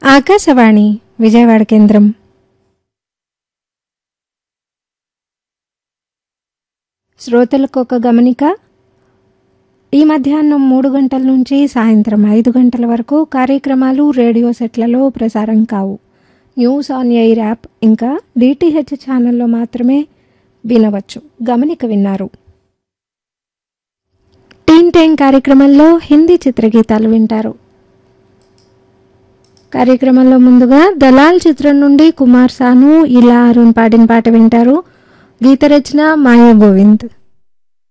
ఆకాశవాణి విజయవాడ కేంద్రం శ్రోతలకు ఒక గమనిక ఈ మధ్యాహ్నం మూడు గంటల నుంచి సాయంత్రం ఐదు గంటల వరకు కార్యక్రమాలు రేడియో సెట్లలో ప్రసారం కావు న్యూస్ ఆన్ ఎయిర్ యాప్ ఇంకా డిటిహెచ్ ఛానల్లో మాత్రమే వినవచ్చు గమనిక విన్నారు టీన్ టైం కార్యక్రమంలో హిందీ చిత్రగీతాలు వింటారు కార్యక్రమంలో ముందుగా దలాల్ చిత్రం నుండి కుమార్ సాను ఇలా అరుణ్ పాడిన పాట వింటారు గీత రచన మాయా గోవింద్